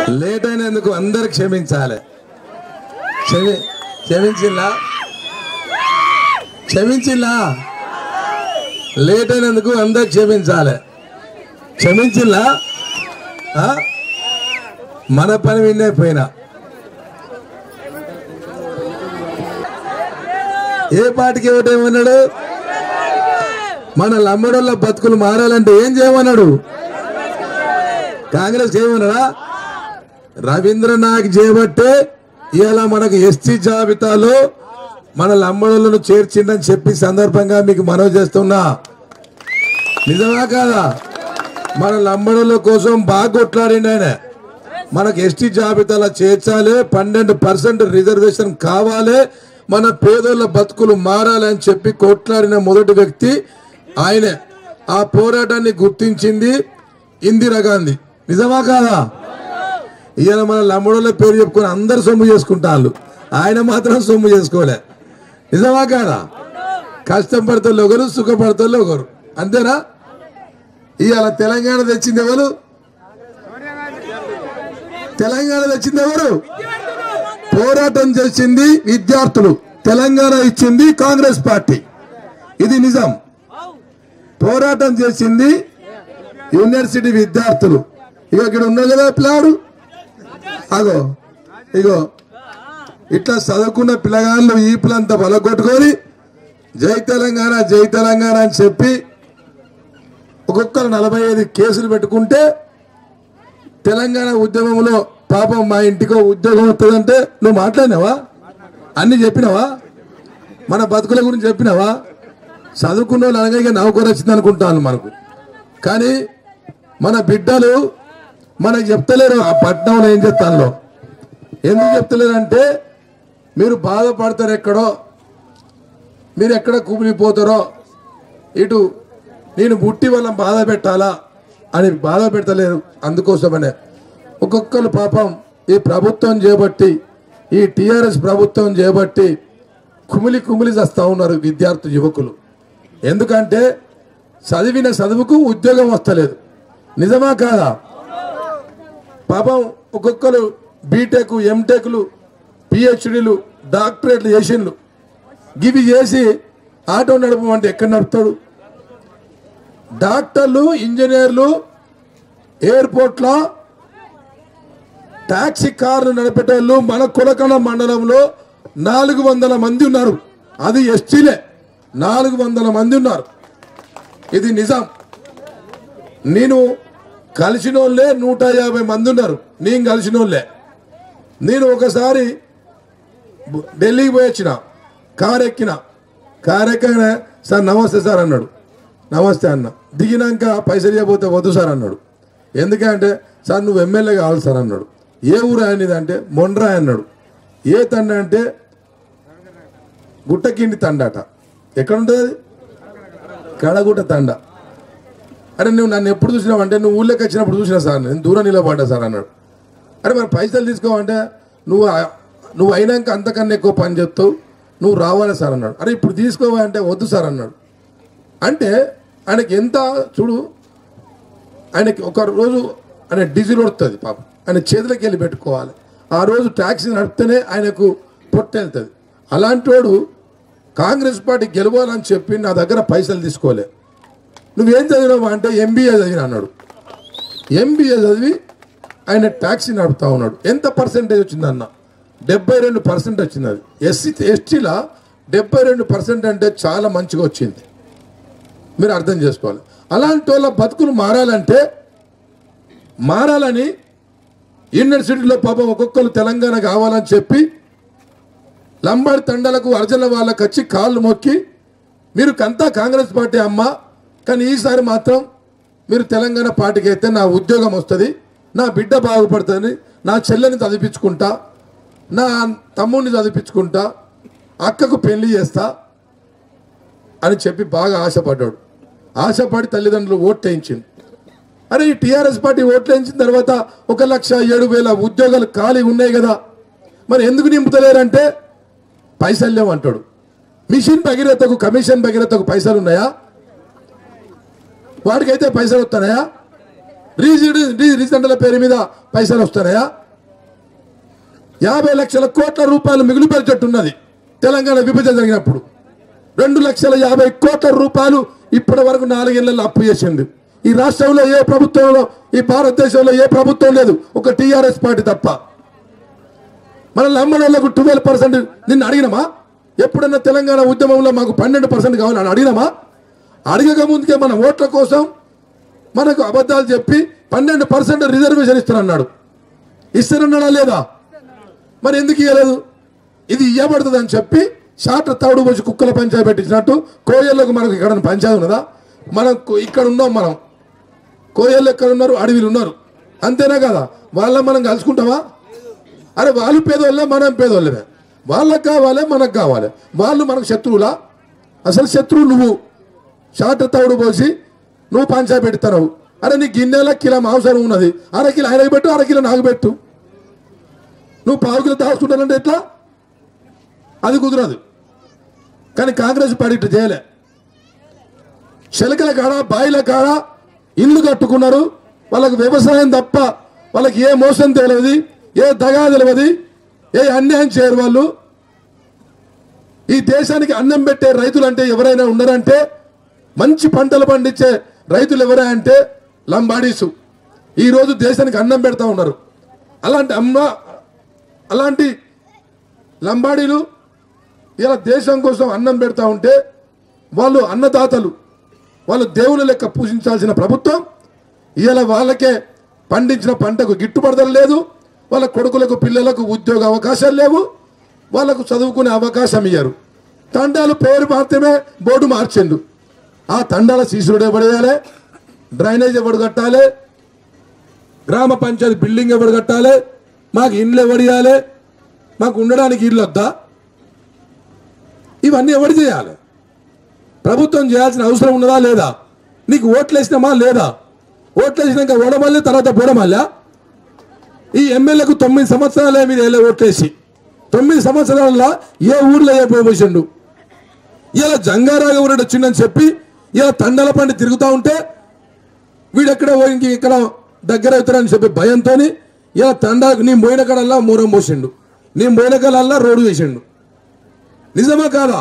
Late అయినందుకు అందరు క్షమించాలి క్షమి క్షమించిల్లా క్షమించిల్లా లేట్ అయినందుకు అందరు క్షమించాలి క్షమించిల్లా ఆ? మన పని విన్నే పోయినా ఏ పాటికి ఏమిటేమన్నాడు మన లంబడోళ్ళ బతుకులు మారాలంటే ఏం చేయమన్నాడు కాంగ్రెస్ చేయమన్నాడా రవీంద్రనాథ్ చేయబట్టే ఇవాళ మనకు ఎస్టీ జాబితాలో మన లంబడోళ్ళను చేర్చిందని చెప్పి సందర్భంగా మీకు మనవి చేస్తున్నా నిజమా కాదా మన లంబడోళ్ళ కోసం బాగా కొట్లాడిండు ఆయన మనకు ఎస్టీ జాబితాలో చేర్చాలి పన్నెండు పర్సెంట్ రిజర్వేషన్ కావాలి మన పేదోళ్ళ బతుకులు మారాలి అని చెప్పి కొట్లాడిన మొదటి వ్యక్తి ఆయనే ఆ పోరాటాన్ని గుర్తించింది ఇందిరాగాంధీ నిజమా కాదా ఇవాళ మన లంబడోళ్ళ పేరు చెప్పుకొని అందరు సొమ్ము చేసుకుంటారు ఆయన మాత్రం సొమ్ము చేసుకోలే నిజమా కాదా కష్టం పడితే ఒకరు సుఖపడితే ఒకరు అంతేనా ఇవాళ తెలంగాణ తెచ్చింది ఎవరు తెలంగాణ తెచ్చింది ఎవరు పోరాటం చేసింది విద్యార్థులు తెలంగాణ ఇచ్చింది కాంగ్రెస్ పార్టీ ఇది నిజం పోరాటం చేసింది యూనివర్సిటీ విద్యార్థులు ఇక ఇక్కడ ఉన్నది కదా పిల్లాడు అగో ఇగో ఇట్లా చదువుకున్న పిల్లగాళ్ళు ఈ పిల్లంతా బలగొట్టుకొని జై తెలంగాణ జై తెలంగాణ అని చెప్పి ఒక్కొక్కరు నలభై ఐదు కేసులు పెట్టుకుంటే తెలంగాణ ఉద్యమంలో పాపం మా ఇంటికో ఉద్యోగం వస్తుందంటే నువ్వు మాట్లాడినావా అన్ని చెప్పినావా మన బతుకుల గురించి చెప్పినావా చదువుకున్న వాళ్ళు అనగా ఇక నౌకరు వచ్చింది అనుకుంటాను మనకు కానీ మన బిడ్డలు మనకు చెప్తలేరు ఆ పట్టణంలో ఏం చెప్తాను ఎందుకు చెప్తలేరంటే మీరు బాధపడతారు ఎక్కడో మీరు ఎక్కడ కుమిలిపోతారో ఇటు నేను బుట్టి వల్ల బాధ పెట్టాలా అని బాధ పెడతలేరు అందుకోసమనే ఒక్కొక్కరు పాపం ఈ ప్రభుత్వం చేపట్టి ఈ టిఆర్ఎస్ ప్రభుత్వం చేపట్టి కుమిలి కుమిలి చేస్తూ ఉన్నారు విద్యార్థి యువకులు ఎందుకంటే చదివిన చదువుకు ఉద్యోగం వస్తలేదు నిజమా కాదా పాపం ఒక్కొక్కరు బీటెక్ ఎంటెక్లు పిహెచ్డీలు డాక్టరేట్లు చేసిండ్లు గివి చేసి ఆటో నడపమంటే ఎక్కడ నడుపుతాడు డాక్టర్లు ఇంజనీర్లు ఎయిర్పోర్ట్లో టాక్సీ కార్లు నడిపేటోళ్ళు మన కులకణ మండలంలో నాలుగు వందల మంది ఉన్నారు అది ఎస్టీలే నాలుగు వందల మంది ఉన్నారు ఇది నిజం నేను కలిసిన వాళ్ళే నూట యాభై మంది ఉన్నారు నేను కలిసిన వాళ్ళే నేను ఒకసారి బు- ఢిల్లీకి పోయి వచ్చిన కార్ ఎక్కిన కార్ ఎక్కగానే సార్ నమస్తే సార్ అన్నాడు నమస్తే అన్న దిగినాక పైసలు ఇవ్వకపోతే వద్దు సార్ అన్నాడు ఎందుకంటే సార్ నువ్వు ఎమ్మెల్యే కావాలి సార్ అన్నాడు ఏ ఊరు ఆయనది అంటే మొండ్రా అన్నాడు ఏ తండ అంటే గుట్టకిండి తండాట ఎక్కడ ఉంటుంది అది కడగుట్ట తండ అరే నువ్వు నన్ను ఎప్పుడు చూసినావు అంటే నువ్వు ఊళ్ళోకి వచ్చినప్పుడు చూసినా సార్ నేను దూరం నిలబడ్డా సార్ అన్నాడు అరే మరి పైసలు తీసుకోవంటే నువ్వు ఆ- నువ్వు అయినాక అంతకన్నా ఎక్కువ పని చెప్తావు నువ్వు రావాలి సార్ అన్నాడు అరే ఇప్పుడు తీసుకోవా అంటే వద్దు సార్ అన్నాడు అంటే ఆయనకి ఎంత చూడు ఆయనకి ఒక రోజు ఆయన డీజిల్ వస్తుంది పాపం ఆయన చేతులకి వెళ్ళి పెట్టుకోవాలి ఆ రోజు ట్యాక్సీ నడిపితేనే ఆయనకు పొట్టెళ్తుంది అలాంటి వాడు కాంగ్రెస్ పార్టీ గెలవాలని చెప్పి నా దగ్గర పైసలు తీసుకోలే నువ్వేం చదివినావు అంటే ఎంబీఏ చదివిన అన్నాడు ఎంబీఏ చదివి ఆయన ట్యాక్సీ నడుపుతా ఉన్నాడు ఎంత పర్సెంటేజ్ వచ్చింది అన్న డెబ్బై రెండు పర్సెంట్ వచ్చింది అది ఎస్సీ ఎస్టీలా డెబ్బై రెండు పర్సెంట్ అంటే చాలా మంచిగా వచ్చింది మీరు అర్థం చేసుకోవాలి అలాంటి వాళ్ళ బతుకులు మారాలంటే మారాలని యూనివర్సిటీలో పాపం ఒక్కొక్కరు తెలంగాణ కావాలని చెప్పి లంబాడి తండలకు అర్జన వాళ్ళకి వచ్చి కాళ్ళు మొక్కి మీరు కంతా కాంగ్రెస్ పార్టీ అమ్మ కానీ ఈసారి మాత్రం మీరు తెలంగాణ పార్టీకి అయితే నా ఉద్యోగం వస్తుంది నా బిడ్డ బాగుపడుతుంది నా చెల్లెని చదివించుకుంటా నా తమ్ముడిని చదివించుకుంటా అక్కకు పెళ్లి చేస్తా అని చెప్పి బాగా ఆశపడ్డాడు ఆశపడి తల్లిదండ్రులు ఓట్లు వేయించింది అరే ఈ టీఆర్ఎస్ పార్టీ ఓట్లు వేయించిన తర్వాత ఒక లక్ష ఏడు వేల ఉద్యోగాలు ఖాళీ ఉన్నాయి కదా మరి ఎందుకు నింపుతలేరంటే పైసలు లేవంటాడు మిషన్ భగీరథకు కమిషన్ భగీరథకు పైసలు ఉన్నాయా వాడికైతే పైసలు వస్తున్నాయా రీజిడ్ రీసెంట్ల పేరు మీద పైసలు వస్తున్నాయా యాభై లక్షల కోట్ల రూపాయలు మిగులుపరిచేట్టున్నది తెలంగాణ విభజన జరిగినప్పుడు రెండు లక్షల యాభై కోట్ల రూపాయలు ఇప్పటి వరకు నాలుగేళ్లలో అప్పు చేసింది ఈ రాష్ట్రంలో ఏ ప్రభుత్వంలో ఈ భారతదేశంలో ఏ ప్రభుత్వం లేదు ఒక టీఆర్ఎస్ పార్టీ తప్ప మన లమ్మడోళ్లకు ట్వెల్వ్ పర్సెంట్ నిన్ను అడిగినమా ఎప్పుడన్నా తెలంగాణ ఉద్యమంలో మాకు పన్నెండు పర్సెంట్ కావాలని అడిగినమా అడగక ముందుకే మన ఓట్ల కోసం మనకు అబద్ధాలు చెప్పి పన్నెండు పర్సెంట్ రిజర్వేషన్ ఇస్తానన్నాడు ఇస్తానన్నాడా లేదా మరి ఎందుకు ఇవ్వలేదు ఇది ఇవ్వబడుతుంది అని చెప్పి షార్ట్ తౌడు వచ్చి కుక్కల పంచాయతీ పెట్టించినట్టు కోయళ్ళకు మనకు ఇక్కడ పంచాయతీ ఉన్నదా మనం కో- ఇక్కడ ఉన్నాం మనం కోయళ్ళు ఎక్కడ ఉన్నారు అడవిలు ఉన్నారు అంతేనా కదా వాళ్ళ మనం కలుసుకుంటామా అరే వాళ్ళు పేదోళ్ళే మనం పేదోళ్ళమే వాళ్ళకి కావాలి మనకు కావాలి వాళ్ళు మనకు శత్రువులా అసలు శత్రువు నువ్వు షార్ట్ తౌడు పోసి నువ్వు పంచాయతీ పెడతావు అరే నీ గిన్నెల కిలో మాంసం ఉన్నది అర కిలో ఆయనకు పెట్టు అర కిలో నాకు పెట్టు నువ్వు పావు కిలో దాచుకుంటానంటే ఎట్లా అది కుదరదు కానీ కాంగ్రెస్ పార్టీ ఇట్లా చేయలే శలకల కాడ బాయిల కాడ ఇల్లు కట్టుకున్నారు వాళ్ళకి వ్యవసాయం తప్ప వాళ్ళకి ఏ మోసం తెలియదు ఏ దగా తెలియదు ఏ అన్యాయం చేయరు వాళ్ళు ఈ దేశానికి అన్నం పెట్టే రైతులు అంటే ఎవరైనా ఉన్నారంటే మంచి పంటలు పండించే రైతులు ఎవరా అంటే లంబాడీసు ఈరోజు దేశానికి అన్నం పెడతా ఉన్నారు అలాంటి అమ్మ అలాంటి లంబాడీలు ఇలా దేశం కోసం అన్నం పెడతా ఉంటే వాళ్ళు అన్నదాతలు వాళ్ళు దేవుని లెక్క పూజించాల్సిన ప్రభుత్వం ఇలా వాళ్ళకే పండించిన పంటకు గిట్టుబడి ధర లేదు వాళ్ళ కొడుకులకు పిల్లలకు ఉద్యోగ అవకాశాలు లేవు వాళ్ళకు చదువుకునే అవకాశం ఇయ్యారు తండాలు పేరు మాత్రమే బోర్డు మార్చిండు ఆ తండాల శిశుడు ఎవడేయాలి డ్రైనేజ్ ఎవడు కట్టాలి గ్రామ పంచాయతీ బిల్డింగ్ ఎవడు కట్టాలి మాకు ఇండ్లు ఎవడియాలి మాకు ఉండడానికి ఇల్లు వద్దా ఇవన్నీ ఎవడు చేయాలి ప్రభుత్వం చేయాల్సిన అవసరం ఉన్నదా లేదా నీకు ఓట్లు వేసినామా లేదా ఓట్లు వేసినాక ఓడమల్లి తర్వాత బోడమల్లా ఈ ఎమ్మెల్యేకు తొమ్మిది సంవత్సరాలే మీరు వెళ్ళే ఓట్లేసి తొమ్మిది సంవత్సరాలలో ఏ ఊర్లో ఏ పోసిండు ఇలా జంగారాఘవరెడ్డి వచ్చిందని చెప్పి ఇలా తండల పండి తిరుగుతూ ఉంటే వీడెక్కడ పోయి ఇంక ఇక్కడ దగ్గర అవుతాడని చెప్పి భయంతో ఇలా తండాకు నీ పోయిన కడల్లా మూరం పోసిండు నీ పోయిన కడల్లా రోడ్డు వేసిండు నిజమా కాదా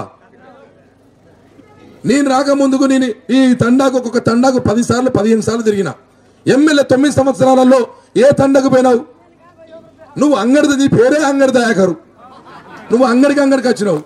నేను రాకముందుకు నేను ఈ తండాకు ఒక్కొక్క తండాకు పది సార్లు పదిహేను సార్లు తిరిగిన ఎమ్మెల్యే తొమ్మిది సంవత్సరాలలో ఏ తండకు పోయినావు నువ్వు అంగడిది నీ పేరే అంగడి దయాకరు నువ్వు అంగడికి అంగడికి వచ్చినావు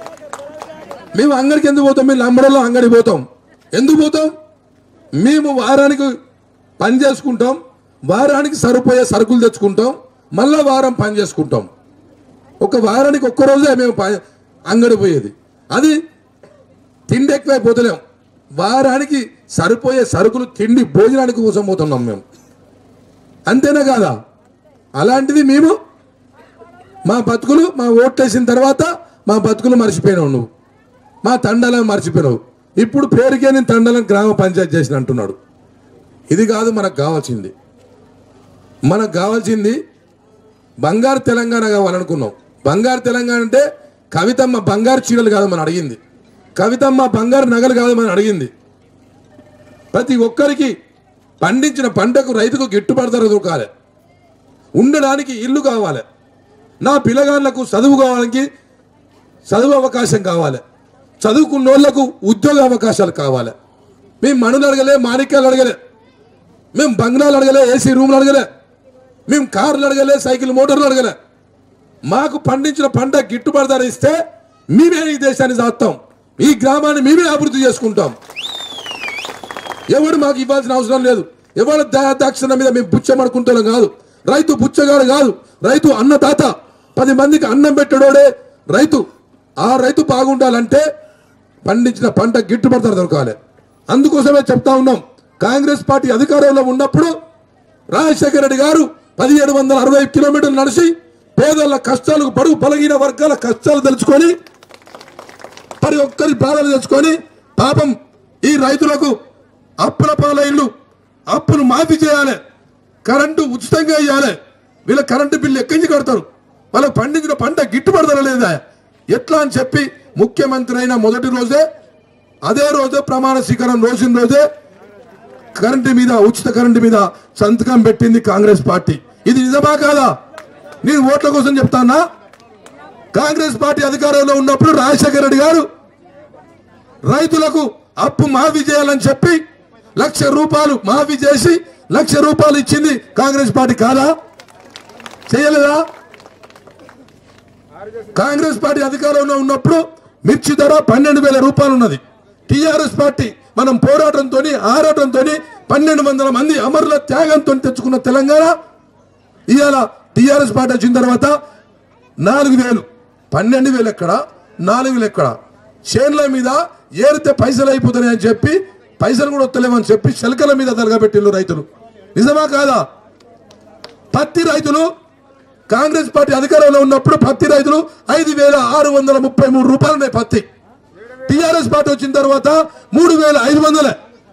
మేము అంగడికి ఎందుకు పోతాం మేము లంబడలో అంగడికి పోతాం ఎందుకు పోతాం మేము వారానికి పని చేసుకుంటాం వారానికి సరిపోయే సరుకులు తెచ్చుకుంటాం మళ్ళా వారం పని చేసుకుంటాం ఒక వారానికి ఒక్క రోజే మేము ప- అంగడి పోయేది అది తిండి ఎక్కువైపోతలేం వారానికి సరిపోయే సరుకులు తిండి భోజనానికి కోసం పోతున్నాం మేము అంతేనా కాదా అలాంటిది మేము మా బతుకులు మా ఓట్లేసిన తర్వాత మా బతుకులు మర్చిపోయినావు నువ్వు మా తండాలను మర్చిపోయినావు ఇప్పుడు పేరుకే నేను తండాలను గ్రామ పంచాయతీ చేసిన అంటున్నాడు ఇది కాదు మనకు కావాల్సింది మనకు కావాల్సింది బంగారు తెలంగాణ కావాలనుకున్నాం బంగారు తెలంగాణ అంటే కవితమ్మ బంగారు చీరలు కాదు మనం అడిగింది కవితమ్మ బంగారు నగలు కాదు మనం అడిగింది ప్రతి ఒక్కరికి పండించిన పంటకు రైతుకు గిట్టుబాటు ధర దొరకాలి ఉండడానికి ఇల్లు కావాలి నా పిల్లగాళ్ళకు చదువు కావాలని చదువు అవకాశం కావాలి చదువుకున్నోళ్లకు ఉద్యోగ అవకాశాలు కావాలి మేము మణులు అడగలే మాణిక్యాలు అడగలే మేము బంగ్లాలు అడగలే ఏసీ రూమ్లు అడగలే మేము కార్లు అడగలే సైకిల్ మోటార్లు అడగలే మాకు పండించిన పంట గిట్టుబాటు ధర ఇస్తే మేమే ఈ దేశాన్ని సాస్తాం ఈ గ్రామాన్ని మేమే అభివృద్ధి చేసుకుంటాం ఎవడు మాకు ఇవ్వాల్సిన అవసరం లేదు ఎవడు దయాదాక్షణ మీద మేము బుచ్చమడుకుంటాం కాదు రైతు బుచ్చగాడు కాదు రైతు అన్నదాత పది మందికి అన్నం పెట్టడోడే రైతు ఆ రైతు బాగుండాలంటే పండించిన పంట గిట్టుబాటు ధర దొరకాలి అందుకోసమే చెప్తా ఉన్నాం కాంగ్రెస్ పార్టీ అధికారంలో ఉన్నప్పుడు రాజశేఖర రెడ్డి గారు పదిహేడు వందల అరవై కిలోమీటర్లు నడిచి పేదల కష్టాలు బడుగు బలహీన వర్గాల కష్టాలు తెలుసుకొని ప్రతి ఒక్కరి బాధలు తెచ్చుకొని పాపం ఈ రైతులకు అప్పుల పాలైళ్ళు అప్పులు మాఫీ చేయాలి కరెంటు ఉచితంగా ఇవ్వాలి వీళ్ళ కరెంటు బిల్లు ఎక్కడి నుంచి కడతారు వాళ్ళకి పండించిన పంట గిట్టుబాటు ధర లేదా ఎట్లా అని చెప్పి ముఖ్యమంత్రి అయిన మొదటి రోజే అదే రోజే ప్రమాణ స్వీకారం రోజున రోజే కరెంటు మీద ఉచిత కరెంటు మీద సంతకం పెట్టింది కాంగ్రెస్ పార్టీ ఇది నిజమా కాదా నేను ఓట్ల కోసం చెప్తానా కాంగ్రెస్ పార్టీ అధికారంలో ఉన్నప్పుడు రాజశేఖర రెడ్డి గారు రైతులకు అప్పు మాఫీ చేయాలని చెప్పి లక్ష రూపాయలు మాఫీ చేసి లక్ష రూపాయలు ఇచ్చింది కాంగ్రెస్ పార్టీ కాదా చేయలేదా కాంగ్రెస్ పార్టీ అధికారంలో ఉన్నప్పుడు మిర్చి ధర పన్నెండు వేల రూపాయలు ఉన్నది టిఆర్ఎస్ పార్టీ మనం పోరాటంతో ఆరాటంతో పన్నెండు వందల మంది అమరుల త్యాగంతో తెచ్చుకున్న తెలంగాణ ఇవాళ టిఆర్ఎస్ పార్టీ వచ్చిన తర్వాత నాలుగు వేలు పన్నెండు వేలు ఎక్కడ నాలుగు వేలు ఎక్కడ చేన్ల మీద ఏరితే పైసలు అయిపోతున్నాయి అని చెప్పి పైసలు కూడా వస్తలేమని చెప్పి శలకల మీద తరగబెట్టిల్లు రైతులు నిజమా కాదా పత్తి రైతులు కాంగ్రెస్ పార్టీ అధికారంలో ఉన్నప్పుడు పత్తి రైతులు ఐదు వేల ఆరు వందల ముప్పై మూడు రూపాయలు ఉన్నాయి పత్తి టిఆర్ఎస్ పార్టీ వచ్చిన తర్వాత మూడు వేల ఐదు వందలే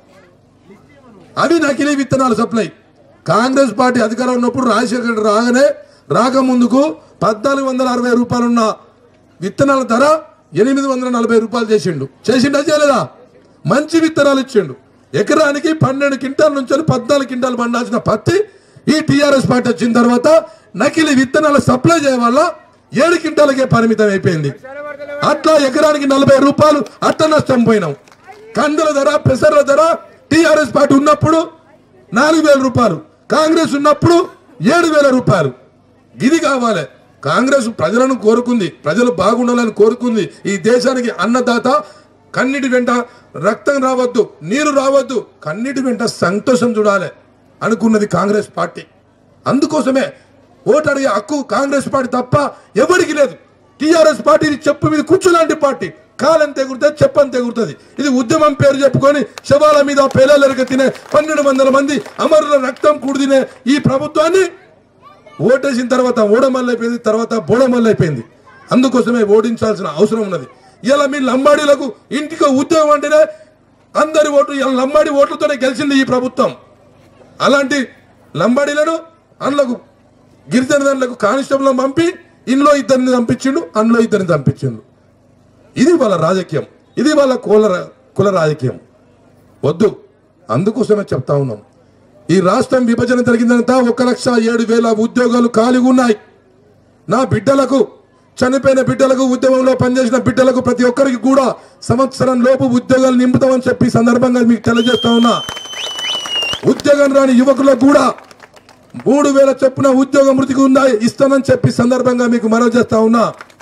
అవి నకిలీ విత్తనాలు సప్లై కాంగ్రెస్ పార్టీ అధికారం ఉన్నప్పుడు రాజశేఖర రెడ్డి రాగానే రాకముందుకు పద్నాలుగు వందల అరవై రూపాయలు ఉన్న విత్తనాల ధర ఎనిమిది వందల నలభై రూపాయలు చేసిండు చేసిండా చేయలేదా మంచి విత్తనాలు ఇచ్చిండు ఎకరానికి పన్నెండు క్వింటాల నుంచి పద్నాలుగు క్వింటాలు పండాల్సిన పత్తి ఈ టీఆర్ఎస్ పార్టీ వచ్చిన తర్వాత నకిలీ విత్తనాలు సప్లై చేయడం వల్ల ఏడు క్వింటాలకే పరిమితం అయిపోయింది అట్లా ఎకరానికి నలభై రూపాయలు అట్ట నష్టం పోయినాం కందుల ధర పెసర్ల ధర టీఆర్ఎస్ పార్టీ ఉన్నప్పుడు నాలుగు వేల రూపాయలు కాంగ్రెస్ ఉన్నప్పుడు ఏడు వేల రూపాయలు ఇది కావాలి కాంగ్రెస్ ప్రజలను కోరుకుంది ప్రజలు బాగుండాలని కోరుకుంది ఈ దేశానికి అన్నదాత కన్నిటి వెంట రక్తం రావద్దు నీరు రావద్దు కన్నిటి వెంట సంతోషం చూడాలి అనుకున్నది కాంగ్రెస్ పార్టీ అందుకోసమే ఓటు అడిగే హక్కు కాంగ్రెస్ పార్టీ తప్ప ఎవరికి లేదు టిఆర్ఎస్ పార్టీ ఇది చెప్పు మీద కూర్చులాంటి పార్టీ కాలం తెగురుతుంది చెప్పని తెగురుతుంది ఇది ఉద్యమం పేరు చెప్పుకొని శవాల మీద పేలలరిక తినే పన్నెండు వందల మంది అమరుల రక్తం కూడిదినే ఈ ప్రభుత్వాన్ని ఓటేసిన తర్వాత ఓడమల్లైపోయింది తర్వాత బోడమల్లైపోయింది అందుకోసమే ఓడించాల్సిన అవసరం ఉన్నది ఇలా మీ లంబాడీలకు ఇంటికి ఉద్యోగం అంటేనే అందరి ఓట్లు ఇలా లంబాడి ఓట్లతోనే గెలిచింది ఈ ప్రభుత్వం అలాంటి లంబాడీలను అందులోకి గిరిజన దాంట్లకు కానిస్టేబుల్ పంపి ఇంట్లో ఇద్దరిని పంపించిండు అందులో ఇద్దరిని పంపించిండు ఇది వాళ్ళ రాజకీయం ఇది వాళ్ళ కుల కుల రాజకీయం వద్దు అందుకోసమే చెప్తా ఉన్నాం ఈ రాష్ట్రం విభజన జరిగిందంతా ఒక లక్ష ఏడు వేల ఉద్యోగాలు ఖాళీగా ఉన్నాయి నా బిడ్డలకు చనిపోయిన బిడ్డలకు ఉద్యమంలో పనిచేసిన బిడ్డలకు ప్రతి ఒక్కరికి కూడా సంవత్సరం లోపు ఉద్యోగాలు నింపుతామని చెప్పి ఈ సందర్భంగా మీకు తెలియజేస్తా ఉన్నా ఉద్యోగం రాని యువకులకు కూడా మూడు వేల చొప్పున ఉద్యోగ మృతికి ఉన్నాయి ఇస్తానని చెప్పి సందర్భంగా మీకు మనవి చేస్తా ఉన్నా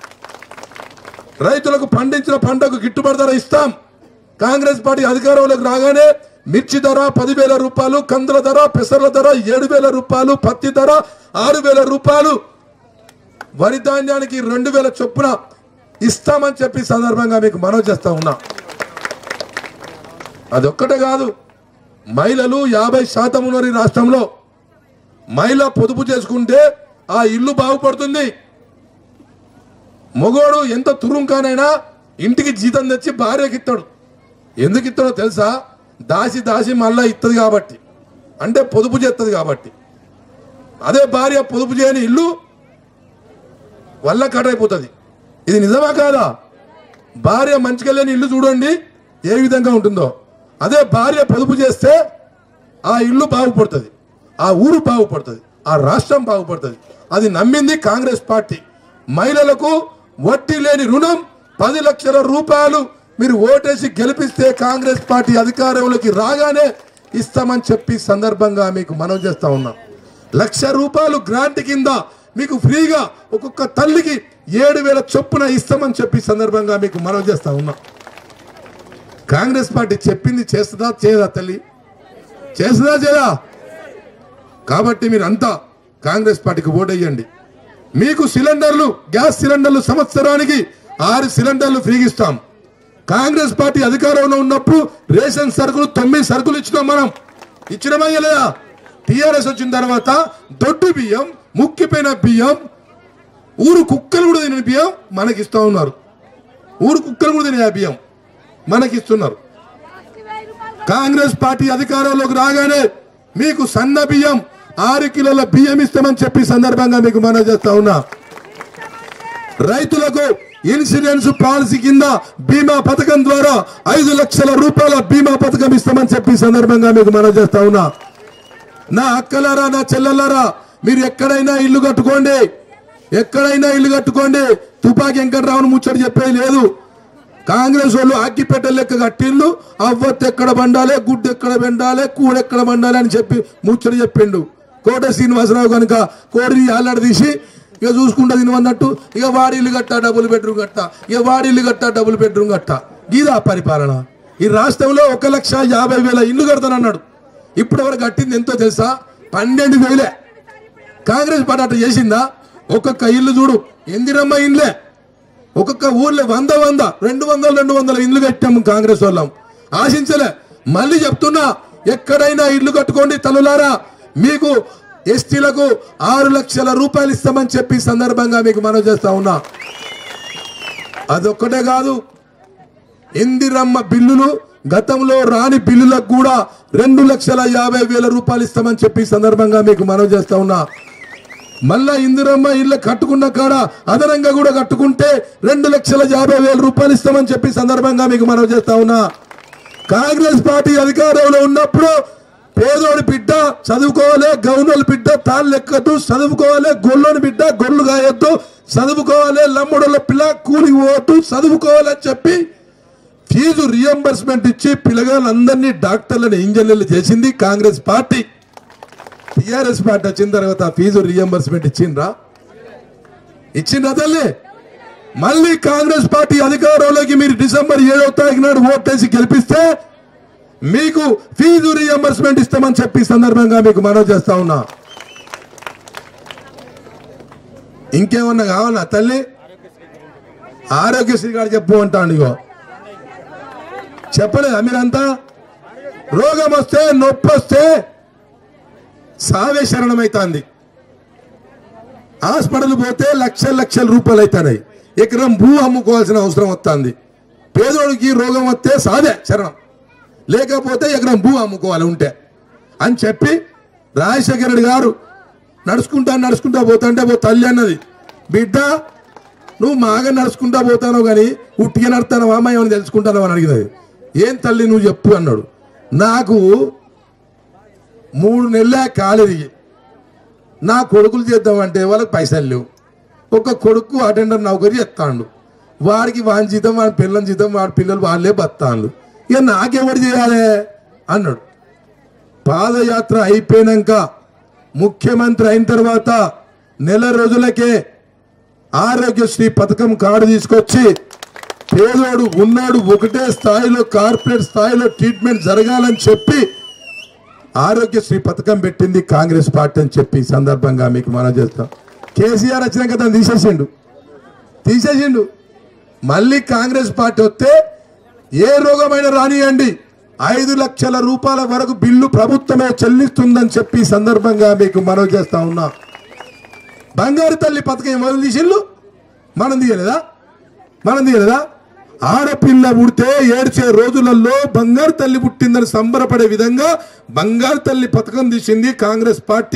రైతులకు పండించిన పంటకు గిట్టుబాటు ధర ఇస్తాం కాంగ్రెస్ పార్టీ అధికారంలోకి రాగానే మిర్చి ధర పదివేల రూపాయలు కందుల ధర పెసర్ల ధర ఏడు వేల రూపాయలు పత్తి ధర ఆరు వేల రూపాయలు వరి ధాన్యానికి రెండు వేల చొప్పున ఇస్తామని చెప్పి సందర్భంగా మీకు మనవి చేస్తా ఉన్నా అదొక్కటే కాదు మహిళలు యాభై శాతం ఉన్నారు ఈ రాష్ట్రంలో మహిళ పొదుపు చేసుకుంటే ఆ ఇల్లు బాగుపడుతుంది మొగోడు ఎంత తురుంకానైనా ఇంటికి జీతం తెచ్చి భార్యకి ఇస్తాడు ఎందుకు ఇస్తాడో తెలుసా దాసి దాసి మళ్ళా ఇస్తుంది కాబట్టి అంటే పొదుపు చేస్తుంది కాబట్టి అదే భార్య పొదుపు చేయని ఇల్లు వల్ల కటైపోతుంది ఇది నిజమా కాదా భార్య మంచిగా లేని ఇల్లు చూడండి ఏ విధంగా ఉంటుందో అదే భార్య పొదుపు చేస్తే ఆ ఇల్లు బాగుపడుతుంది ఆ ఊరు బాగుపడుతుంది ఆ రాష్ట్రం బాగుపడుతుంది అది నమ్మింది కాంగ్రెస్ పార్టీ మహిళలకు వడ్డీ లేని రుణం పది లక్షల రూపాయలు మీరు ఓటేసి గెలిపిస్తే కాంగ్రెస్ పార్టీ అధికారంలోకి రాగానే ఇస్తామని చెప్పి సందర్భంగా మీకు మనవి చేస్తా ఉన్నాం లక్ష రూపాయలు గ్రాంట్ కింద మీకు ఫ్రీగా ఒక్కొక్క తల్లికి ఏడు వేల చొప్పున ఇస్తామని చెప్పి సందర్భంగా మీకు మనవి చేస్తా ఉన్నాం కాంగ్రెస్ పార్టీ చెప్పింది చేస్తుందా చేయదా తల్లి చేస్తుందా చేయదా కాబట్టి మీరంతా కాంగ్రెస్ పార్టీకి ఓటేయండి మీకు సిలిండర్లు గ్యాస్ సిలిండర్లు సంవత్సరానికి ఆరు సిలిండర్లు ఫ్రీగా ఇస్తాం కాంగ్రెస్ పార్టీ అధికారంలో ఉన్నప్పుడు రేషన్ సరుకులు తొమ్మిది సరుకులు ఇచ్చినాం మనం ఇచ్చినమా లేదా టిఆర్ఎస్ వచ్చిన తర్వాత దొడ్డు బియ్యం ముక్కిపోయిన బియ్యం ఊరు కుక్కలు కూడా తినే బియ్యం మనకి ఇస్తా ఉన్నారు ఊరు కుక్కలు కూడా తినే ఆ బియ్యం మనకి ఇస్తున్నారు కాంగ్రెస్ పార్టీ అధికారంలోకి రాగానే మీకు సన్న బియ్యం ఆరు కిలోల బియ్యం ఇస్తామని చెప్పి సందర్భంగా మీకు మనవి చేస్తా ఉన్నా రైతులకు ఇన్సూరెన్స్ పాలసీ కింద బీమా పథకం ద్వారా ఐదు లక్షల రూపాయల బీమా పథకం ఇస్తామని చెప్పి ఈ సందర్భంగా మీకు మనం చేస్తా ఉన్నా నా అక్కలారా నా చెల్లెలారా మీరు ఎక్కడైనా ఇల్లు కట్టుకోండి ఎక్కడైనా ఇల్లు కట్టుకోండి తుపాకీ వెంకటరావును ముచ్చట చెప్పేది లేదు కాంగ్రెస్ వాళ్ళు అగ్గిపెట్ట లెక్క కట్టిండు అవ్వత్తు ఎక్కడ బండాలే గుడ్డు ఎక్కడ బండాలే కూడ ఎక్కడ బండాలి అని చెప్పి ముచ్చట చెప్పిండు కోట శ్రీనివాసరావు కనుక కోడిని అల్లడి తీసి ఇక చూసుకుంటా తినవన్నట్టు ఇక వాడి ఇల్లు కట్ట డబుల్ బెడ్రూమ్ కట్ట ఇక వాడి ఇల్లు కట్ట డబుల్ బెడ్రూమ్ కట్ట గీదా పరిపాలన ఈ రాష్ట్రంలో ఒక లక్ష యాభై వేల ఇల్లు కడతానన్నాడు ఇప్పుడు ఎవరు కట్టింది ఎంతో తెలుసా పన్నెండు వేలే కాంగ్రెస్ పార్టీ అట్లా చేసిందా ఒక్కొక్క ఇల్లు చూడు ఎందిరమ్మ ఇల్లే ఒక్కొక్క ఊర్లో వంద వంద రెండు వందలు రెండు వందల ఇల్లు కట్టాము కాంగ్రెస్ వాళ్ళం ఆశించలే మళ్ళీ చెప్తున్నా ఎక్కడైనా ఇల్లు కట్టుకోండి తల్లులారా మీకు ఎస్టీలకు ఆరు లక్షల రూపాయలు ఇస్తామని చెప్పి ఈ సందర్భంగా మీకు మనవి చేస్తా ఉన్నా అదొక్కటే కాదు ఇందిరమ్మ బిల్లులు గతంలో రాని బిల్లులకు కూడా రెండు లక్షల యాభై వేల రూపాయలు ఇస్తామని చెప్పి ఈ సందర్భంగా మీకు మనవి చేస్తా ఉన్నా మళ్ళా ఇందిరమ్మ ఇల్లు కట్టుకున్న కాడ అదనంగా కూడా కట్టుకుంటే రెండు లక్షల యాభై వేల రూపాయలు ఇస్తామని చెప్పి ఈ సందర్భంగా మీకు మనవి చేస్తా ఉన్నా కాంగ్రెస్ పార్టీ అధికారంలో ఉన్నప్పుడు పేదోడి బిడ్డ చదువుకోవాలి గౌనోని బిడ్డ తాళ్ళు ఎక్కద్దు చదువుకోవాలి గొల్లోని బిడ్డ గొర్రెలు కాయొద్దు చదువుకోవాలి లమ్ముడుల పిల్ల కూలికి పోవద్దు చదువుకోవాలని చెప్పి ఫీజు రియంబర్స్మెంట్ ఇచ్చి పిల్లగాళ్ళందరినీ డాక్టర్లను ఇంజనీర్లు చేసింది కాంగ్రెస్ పార్టీ టిఆర్ఎస్ పార్టీ వచ్చిన తర్వాత ఆ ఫీజు రియంబర్స్మెంట్ ఇచ్చిండ్రా ఇచ్చిండ్రా తల్లి మళ్ళీ కాంగ్రెస్ పార్టీ అధికారంలోకి మీరు డిసెంబర్ ఏడవ తారీఖు నాడు ఓటేసి గెలిపిస్తే మీకు ఫీజు రియంబర్స్మెంట్ ఇస్తామని చెప్పి ఈ సందర్భంగా మీకు మనవి చేస్తా ఉన్నా ఇంకేమన్నా కావాలా తల్లి ఆరోగ్యశ్రీ గారు చెప్పు అంటాను ఇగో చెప్పలేదా మీరంతా రోగం వస్తే నొప్పి వస్తే సావే శరణమైతాంది హాస్పిటల్ పోతే లక్షల లక్షల రూపాయలు అవుతాయి ఎకరం భూ అమ్ముకోవాల్సిన అవసరం వస్తుంది పేదోడికి రోగం వస్తే సాదే శరణం లేకపోతే ఎకరం భూ అమ్ముకోవాలి ఉంటే అని చెప్పి రాజశేఖర రెడ్డి గారు నడుచుకుంటా నడుచుకుంటా పోతాంటే పో తల్లి అన్నది బిడ్డ నువ్వు మాగా నడుచుకుంటా పోతాను కానీ ఉట్టిగా నడుతానవా అమ్మాయి ఏమైనా తెలుసుకుంటానవా అని అడిగినది ఏం తల్లి నువ్వు చెప్పు అన్నాడు నాకు మూడు నెలలే కాలేదు నా కొడుకులు చేద్దామంటే వాళ్ళకి పైసలు లేవు ఒక కొడుకు అటెండర్ నౌకరి ఎత్తాండు వాడికి వాని జీతం వాడి పిల్లల జీతం వాడి పిల్లలు వాళ్ళే బతాండు ఇక నాకెవడు చేయాలి అన్నాడు పాదయాత్ర అయిపోయినాక ముఖ్యమంత్రి అయిన తర్వాత నెల రోజులకే ఆరోగ్యశ్రీ పథకం కార్డు తీసుకొచ్చి పేదోడు ఉన్నాడు ఒకటే స్థాయిలో కార్పొరేట్ స్థాయిలో ట్రీట్మెంట్ జరగాలని చెప్పి ఆరోగ్యశ్రీ పథకం పెట్టింది కాంగ్రెస్ పార్టీ అని చెప్పి ఈ సందర్భంగా మీకు మనం చేస్తాం కేసీఆర్ వచ్చినాక తను తీసేసిండు తీసేసిండు మళ్ళీ కాంగ్రెస్ పార్టీ వస్తే ఏ రోగమైనా రానియండి ఐదు లక్షల రూపాయల వరకు బిల్లు ప్రభుత్వమే చెల్లిస్తుందని చెప్పి ఈ సందర్భంగా మీకు మనవి చేస్తా ఉన్నా బంగారు తల్లి పథకం ఎవరు తీసిళ్ళు మనం తీయలేదా మనం తీయలేదా ఆడపిల్ల పుడితే ఏడ్చే రోజులలో బంగారు తల్లి పుట్టిందని సంబరపడే విధంగా బంగారు తల్లి పథకం తీసింది కాంగ్రెస్ పార్టీ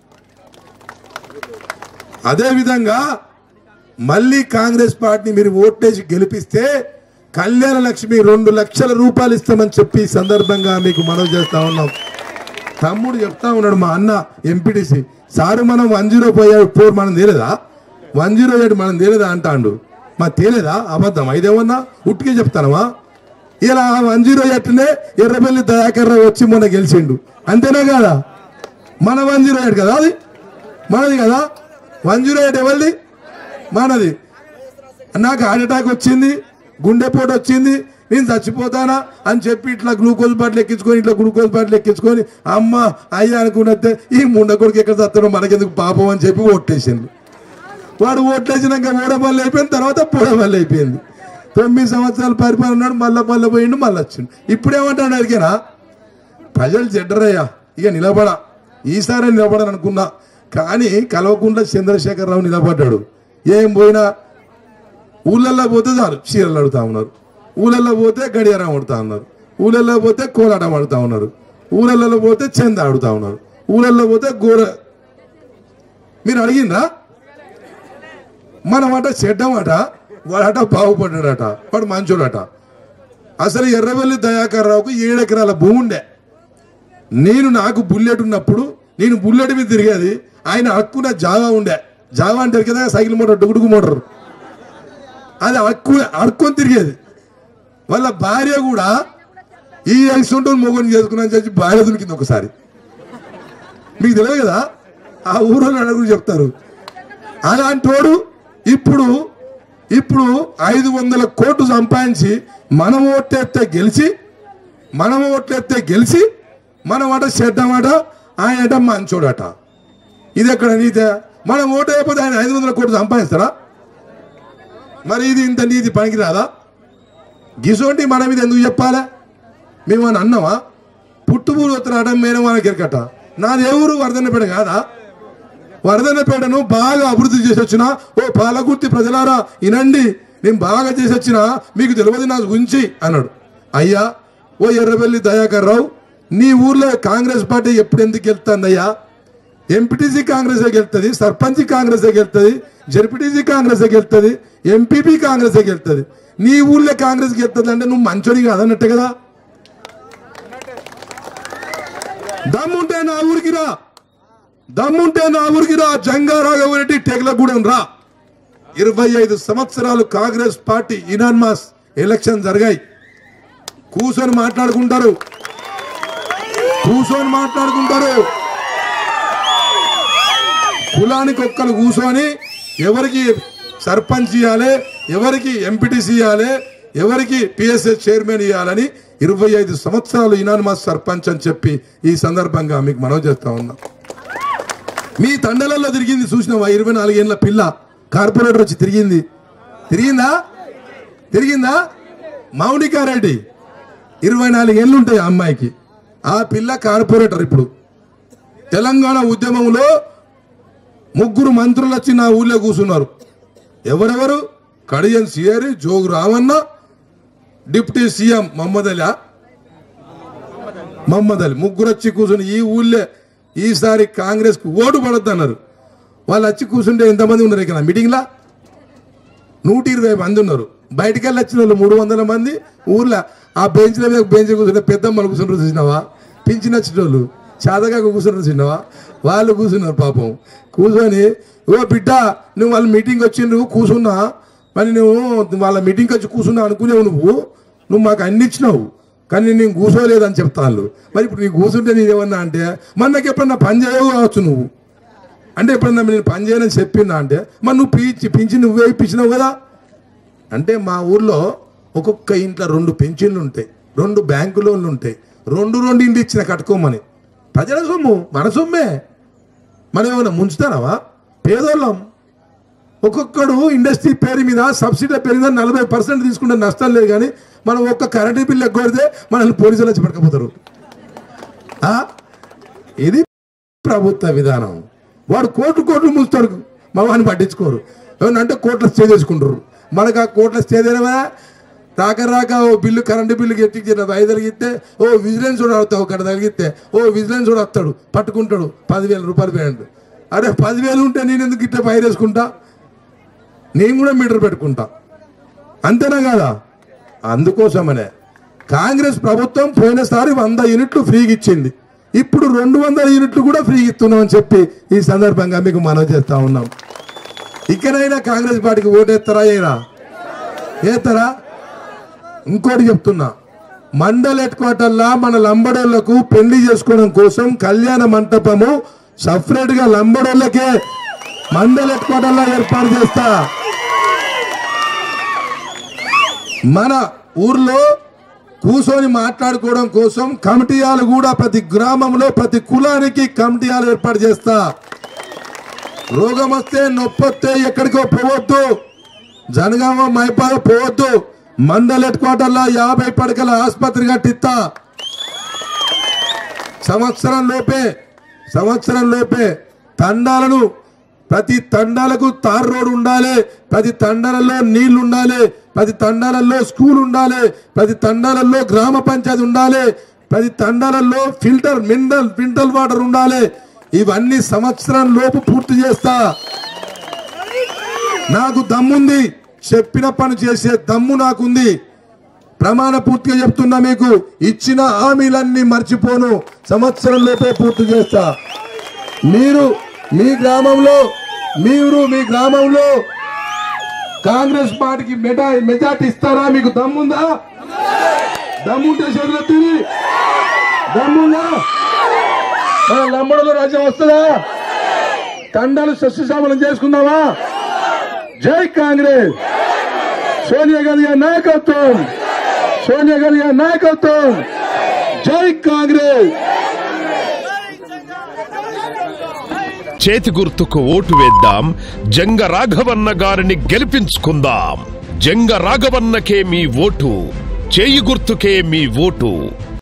అదే విధంగా మళ్ళీ కాంగ్రెస్ పార్టీ మీరు ఓటేసి గెలిపిస్తే కళ్యాణ లక్ష్మి రెండు లక్షల రూపాయలు ఇస్తామని చెప్పి ఈ సందర్భంగా మీకు మనవి చేస్తా ఉన్నాం తమ్ముడు చెప్తా ఉన్నాడు మా అన్న ఎంపీటీసీ సారు మనం వన్ జీరో ఫోర్ మనం తేలేదా వన్ జీరో ఎయిట్ మనం తేలేదా అంటాండు మా తేలేదా అబద్ధం ఐదేమన్నా ఉట్టికే చెప్తానమా ఇలా వన్ జీరో ఎయిట్నే ఎర్రబెల్లి దయాకర్ రావు వచ్చి మొన్న గెలిచిండు అంతేనా కదా మన వన్ జీరో ఎయిట్ కదా అది మనది కదా వన్ జీరో ఎయిట్ ఎవరిది మనది నాకు హార్ట్ అటాక్ వచ్చింది గుండెపోటు వచ్చింది నేను చచ్చిపోతానా అని చెప్పి ఇట్లా గ్లూకోజ్ బాటిల్ ఎక్కించుకొని ఇట్లా గ్లూకోజ్ బాటిల్ ఎక్కించుకొని అమ్మ అయ్యా అనుకున్నట్టే ఈ ముండ కొడుకు ఎక్కడ చస్తాడో మనకెందుకు పాపం అని చెప్పి ఓట్టేసిండు వాడు ఓట్లేసినాక ఓడబల్లి అయిపోయింది తర్వాత పొడబల్లి అయిపోయింది తొమ్మిది సంవత్సరాలు పరిపాలన ఉన్నాడు మళ్ళా మళ్ళీ పోయిండు మళ్ళీ వచ్చిండు ఇప్పుడు ఏమంటాడు అడిగానా ప్రజలు చెడ్డరయ్యా ఇక నిలబడ ఈసారి నిలబడని అనుకున్నా కానీ కలవకుండా చంద్రశేఖరరావు నిలబడ్డాడు ఏం పోయినా ఊళ్ళల్లో పోతే చాలు చీరలు అడుగుతా ఉన్నారు ఊళ్ళల్లో పోతే గడియారం ఆడుతా ఉన్నారు ఊళ్ళల్లో పోతే కోలాటం ఆడుతా ఉన్నారు ఊళ్ళల్లో పోతే చెంద ఆడుతా ఉన్నారు ఊళ్ళల్లో పోతే గోర మీరు అడిగిండ్రా మనమాట చెడ్డమాట వాడట బాగుపడ్డాడట వాడు మంచోడట అసలు ఎర్రవెల్లి దయాకర్ రావుకు ఏడెకరాల భూమి ఉండే నేను నాకు బుల్లెట్ ఉన్నప్పుడు నేను బుల్లెట్ మీద తిరిగేది ఆయన హక్కున జావా ఉండే జావా అంటారు కదా సైకిల్ మోటార్ డుగుడుగు మోటార్ అది హక్కు అడుక్కొని తిరిగేది వాళ్ళ భార్య కూడా ఈ ఐసుంటూ మొగని చేసుకున్నా చెప్పి భార్య దొరికింది ఒకసారి మీకు తెలియదు కదా ఆ ఊరోళ్ళు అడుగురు చెప్తారు అలాంటి వాడు ఇప్పుడు ఇప్పుడు ఐదు వందల కోట్లు సంపాదించి మనం ఓట్లేస్తే గెలిచి మనం ఓట్లేస్తే గెలిచి మనం అట చెడ్డమాట ఆయన అట మంచోడట ఇది ఎక్కడ నీతే మనం ఓటు అయిపోతే ఆయన ఐదు వందల కోట్లు సంపాదిస్తారా మరి ఇది ఇంత నీతి పనికిరాదా గిసోంటి మన మీద ఎందుకు చెప్పాలా మేము అని అన్నావా పుట్టుబూరు ఉత్తరాట మేడం వాళ్ళకి ఎరకట నాది ఎవరు వరదన్నపేట కాదా వరదన్నపేటను బాగా అభివృద్ధి చేసి వచ్చిన ఓ పాలకుర్తి ప్రజలారా వినండి నేను బాగా చేసి వచ్చిన మీకు తెలియదు నా గురించి అన్నాడు అయ్యా ఓ ఎర్రబెల్లి దయాకర్ రావు నీ ఊర్లో కాంగ్రెస్ పార్టీ ఎప్పుడు ఎందుకు వెళ్తుందయ్యా ఎంపీటీసీ కాంగ్రెస్ గెలుతుంది సర్పంచ్ కాంగ్రెస్ గెలుతుంది జెడ్పీటీసీ కాంగ్రెస్ గెలుతుంది ఎంపీపీ కాంగ్రెస్ గెలుతుంది నీ ఊర్లో కాంగ్రెస్ గెలుతుంది అంటే నువ్వు మంచోడి కాదన్నట్టే కదా దమ్ముంటే నా ఊరికి రా దమ్ముంటే నా ఊరికి రా జంగారాఘవరెడ్డి టెగ్లగూడెం రా ఇరవై ఐదు సంవత్సరాలు కాంగ్రెస్ పార్టీ ఇనాన్మాస్ ఎలక్షన్ జరిగాయి కూర్చొని మాట్లాడుకుంటారు కూర్చొని మాట్లాడుకుంటారు కులానికి ఒక్కరు కూర్చొని ఎవరికి సర్పంచ్ ఇవ్వాలి ఎవరికి ఎంపీటీసీ ఇవ్వాలి ఎవరికి పిఎస్ఎస్ చైర్మన్ ఇవ్వాలని ఇరవై ఐదు సంవత్సరాలు ఇనానిమస్ సర్పంచ్ అని చెప్పి ఈ సందర్భంగా మీకు మనవి చేస్తా ఉన్నా మీ తండలలో తిరిగింది చూసినావా ఇరవై నాలుగేళ్ల పిల్ల కార్పొరేటర్ వచ్చి తిరిగింది తిరిగిందా తిరిగిందా మౌనికారెడ్డి ఇరవై నాలుగేళ్ళు ఉంటాయి ఆ అమ్మాయికి ఆ పిల్ల కార్పొరేటర్ ఇప్పుడు తెలంగాణ ఉద్యమంలో ముగ్గురు మంత్రులు వచ్చి నా ఊళ్ళో కూర్చున్నారు ఎవరెవరు కడియం సిఆరి జోగు రామన్న డిప్యూటీ సీఎం మహమ్మద్ అలీ మహమ్మద్ అలీ ముగ్గురు వచ్చి కూర్చుని ఈ ఊళ్ళో ఈసారి కాంగ్రెస్ కు ఓటు పడద్దు అన్నారు వాళ్ళు వచ్చి కూర్చుంటే ఎంతమంది ఉన్నారు ఇక్కడ మీటింగ్లా నూట ఇరవై మంది ఉన్నారు బయటికి వెళ్ళి వచ్చిన వాళ్ళు మూడు వందల మంది ఊర్లో ఆ బెంచ్ల మీద బెంచ్ కూర్చుంటే పెద్దమ్మలు కూర్చుంటారు చూసినావా పింఛన్ వచ్చిన వాళ్ళు చాదగా కూర్చున్నారు చూసినావా వాళ్ళు కూర్చున్నారు పాపం కూర్చొని ఓ బిడ్డ నువ్వు వాళ్ళ మీటింగ్ వచ్చి నువ్వు కూర్చున్నా మరి నువ్వు వాళ్ళ మీటింగ్కి వచ్చి కూర్చున్నా అనుకునేవు నువ్వు నువ్వు మాకు అన్ని ఇచ్చినావు కానీ నేను కూర్చోలేదని చెప్తాను మరి ఇప్పుడు నీకు కూర్చుంటే నేనేమన్నా అంటే మరి నాకు ఎప్పుడన్నా పని చేయవు కావచ్చు నువ్వు అంటే ఎప్పుడన్నా నేను పని చేయనని చెప్పినా అంటే మరి నువ్వు పీచి పింఛి నువ్వే ఇప్పించినావు కదా అంటే మా ఊర్లో ఒక్కొక్క ఇంట్లో రెండు పెన్షన్లు ఉంటాయి రెండు బ్యాంకు లోన్లు ఉంటాయి రెండు రెండు ఇంటి ఇచ్చిన కట్టుకోమని ప్రజల సొమ్ము మన సొమ్మే మనం ఏమైనా ముంచుతారావా పేదోళ్ళం ఒక్కొక్కడు ఇండస్ట్రీ పేరు మీద సబ్సిడీ పేరు మీద నలభై పర్సెంట్ తీసుకుంటే నష్టం లేదు కానీ మనం ఒక్క కరెంటు బిల్లు ఎగ్గొడితే మనల్ని పోలీసులు వచ్చి పట్టుకపోతారు ఆ? ఇది ప్రభుత్వ విధానం వాడు కోట్లు కోట్లు ముంచుతాడు మా వాడిని పట్టించుకోరు ఏమన్నా అంటే కోట్ల స్టే చేసుకుంటారు మనకు ఆ కోట్ల స్టే చేయడమే రాక రాక ఓ బిల్లు కరెంటు బిల్లు ఎట్టించిన ఐదు తగిలిస్తే ఓ విజిలెన్స్ కూడా అవుతావు ఒకటి తగిలిస్తే ఓ విజిలెన్స్ కూడా వస్తాడు పట్టుకుంటాడు పదివేల రూపాయలు పేయండి అరే పదివేలు ఉంటే నేను ఎందుకు ఇట్లా పైరేసుకుంటా నేను కూడా మీటర్ పెట్టుకుంటా అంతేనా కాదా అందుకోసమనే కాంగ్రెస్ ప్రభుత్వం పోయినసారి వంద యూనిట్లు ఫ్రీగా ఇచ్చింది ఇప్పుడు రెండు వందల యూనిట్లు కూడా ఫ్రీగా ఇస్తున్నాం అని చెప్పి ఈ సందర్భంగా మీకు మనవి చేస్తా ఉన్నాం ఇక్కడైనా కాంగ్రెస్ పార్టీకి ఓటేస్తారా ఏరా ఏస్తారా ఇంకోటి చెప్తున్నా మండల్ హెడ్ క్వార్టర్లా మన లంబడోళ్లకు పెళ్లి చేసుకోవడం కోసం కళ్యాణ మంటపము సపరేట్ గా లంబడోళ్ళకే మండల్ హెడ్ క్వార్టర్లా ఏర్పాటు చేస్తా మన ఊర్లో కూర్చొని మాట్లాడుకోవడం కోసం కమిటీయాలు కూడా ప్రతి గ్రామంలో ప్రతి కులానికి కమిటీయాలు ఏర్పాటు చేస్తా రోగం వస్తే నొప్పి వస్తే ఎక్కడికో పోవద్దు జనగామ మైపాద పోవద్దు మండల్ హెడ్ క్వార్టర్లో యాభై పడకల ఆసుపత్రి కట్టిస్తా సంవత్సరం లోపే సంవత్సరం లోపే తండాలను ప్రతి తండాలకు తార్ రోడ్ ఉండాలి ప్రతి తండాలలో నీళ్లు ఉండాలి ప్రతి తండాలలో స్కూల్ ఉండాలి ప్రతి తండాలలో గ్రామ పంచాయతీ ఉండాలి ప్రతి తండాలలో ఫిల్టర్ మినరల్ ఫిల్టర్ వాటర్ ఉండాలి ఇవన్నీ సంవత్సరం లోపు పూర్తి చేస్తా నాకు దమ్ముంది చెప్పిన పని చేసే దమ్ము నాకుంది ప్రమాణ పూర్తిగా చెప్తున్నా మీకు ఇచ్చిన హామీలన్నీ మర్చిపోను సంవత్సరం లోపే పూర్తి చేస్తా మీరు మీ గ్రామంలో మీరు మీ గ్రామంలో కాంగ్రెస్ పార్టీకి మెటా మెజార్టీ ఇస్తారా మీకు దమ్ముందా దమ్ముంటే చేతులెత్తి దమ్ముందా మన లంబడలో రాజ్యం వస్తుందా తండాలు సస్యశామలం చేసుకుందామా జై కాంగ్రెస్ సోనియా గాంధీ గారి నాయకత్వం సోనియా గాంధీ గారి నాయకత్వం జై కాంగ్రెస్ చేతి గుర్తుకు ఓటు వేద్దాం జంగ రాఘవన్న గారిని గెలిపించుకుందాం జంగ రాఘవన్నకే మీ ఓటు చేయి గుర్తుకే మీ ఓటు